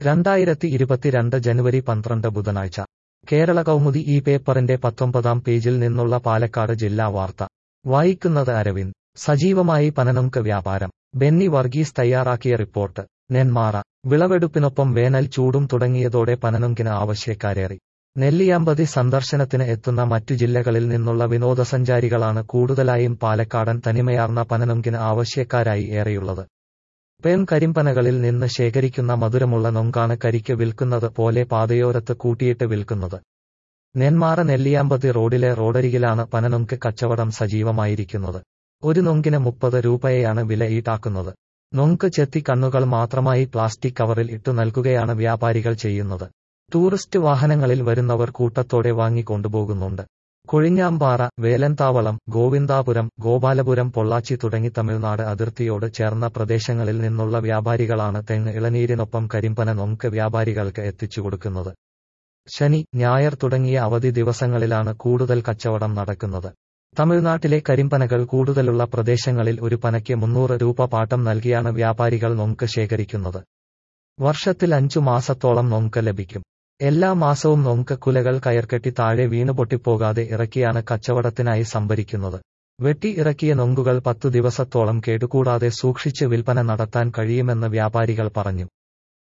രണ്ടായിരത്തി ഇരുപത്തിരണ്ട് ജനുവരി പന്ത്രണ്ട് ബുധനാഴ്ച കേരള കൗമുദി ഈ പേപ്പറിന്റെ പത്തൊമ്പതാം പേജിൽ നിന്നുള്ള പാലക്കാട് ജില്ലാ വാർത്ത വായിക്കുന്നത് അരവിന്ദ് സജീവമായി പനനുങ്ക് വ്യാപാരം ബെന്നി വർഗീസ് തയ്യാറാക്കിയ റിപ്പോർട്ട് നെന്മാറ വിളവെടുപ്പിനൊപ്പം വേനൽ ചൂടും തുടങ്ങിയതോടെ പനനുങ്കിന് ആവശ്യക്കാരേറി നെല്ലിയാമ്പതി സന്ദർശനത്തിന് എത്തുന്ന മറ്റു ജില്ലകളിൽ നിന്നുള്ള വിനോദസഞ്ചാരികളാണ് കൂടുതലായും പാലക്കാടൻ തനിമയാർന്ന പനനുങ്കിന് ആവശ്യക്കാരായി ഏറെയുള്ളത് പേം കരിമ്പനകളിൽ നിന്ന് ശേഖരിക്കുന്ന മധുരമുള്ള നൊങ്കാണ് കരിക്ക് വിൽക്കുന്നത് പോലെ പാതയോരത്ത് കൂട്ടിയിട്ട് വിൽക്കുന്നത് നെന്മാറ നെല്ലിയാമ്പതി റോഡിലെ റോഡരികിലാണ് പനനൊങ്ക് കച്ചവടം സജീവമായിരിക്കുന്നത് ഒരു നൊങ്കിന് മുപ്പത് രൂപയെയാണ് വില ഈടാക്കുന്നത് നൊങ്ക് ചെത്തി കണ്ണുകൾ മാത്രമായി പ്ലാസ്റ്റിക് കവറിൽ ഇട്ടു നൽകുകയാണ് വ്യാപാരികൾ ചെയ്യുന്നത് ടൂറിസ്റ്റ് വാഹനങ്ങളിൽ വരുന്നവർ കൂട്ടത്തോടെ വാങ്ങിക്കൊണ്ടുപോകുന്നുണ്ട് കൊഴിഞ്ഞാമ്പാറ വേലന്താവളം ഗോവിന്ദാപുരം ഗോപാലപുരം പൊള്ളാച്ചി തുടങ്ങി തമിഴ്നാട് അതിർത്തിയോട് ചേർന്ന പ്രദേശങ്ങളിൽ നിന്നുള്ള വ്യാപാരികളാണ് തെങ്ങ് ഇളനീരിനൊപ്പം കരിമ്പന നൊങ്ക് വ്യാപാരികൾക്ക് എത്തിച്ചു കൊടുക്കുന്നത് ശനി ഞായർ തുടങ്ങിയ അവധി ദിവസങ്ങളിലാണ് കൂടുതൽ കച്ചവടം നടക്കുന്നത് തമിഴ്നാട്ടിലെ കരിമ്പനകൾ കൂടുതലുള്ള പ്രദേശങ്ങളിൽ ഒരു പനയ്ക്ക് മുന്നൂറ് രൂപ പാട്ടം നൽകിയാണ് വ്യാപാരികൾ നൊങ്ക് ശേഖരിക്കുന്നത് വർഷത്തിൽ അഞ്ചു മാസത്തോളം നൊങ്ക് ലഭിക്കും എല്ലാ മാസവും നൊങ്ക് കുലകൾ കയർക്കെട്ടി താഴെ വീണു പൊട്ടിപ്പോകാതെ ഇറക്കിയാണ് കച്ചവടത്തിനായി സംഭരിക്കുന്നത് വെട്ടി ഇറക്കിയ നൊങ്കുകൾ പത്തു ദിവസത്തോളം കേടുകൂടാതെ സൂക്ഷിച്ച് വിൽപ്പന നടത്താൻ കഴിയുമെന്ന് വ്യാപാരികൾ പറഞ്ഞു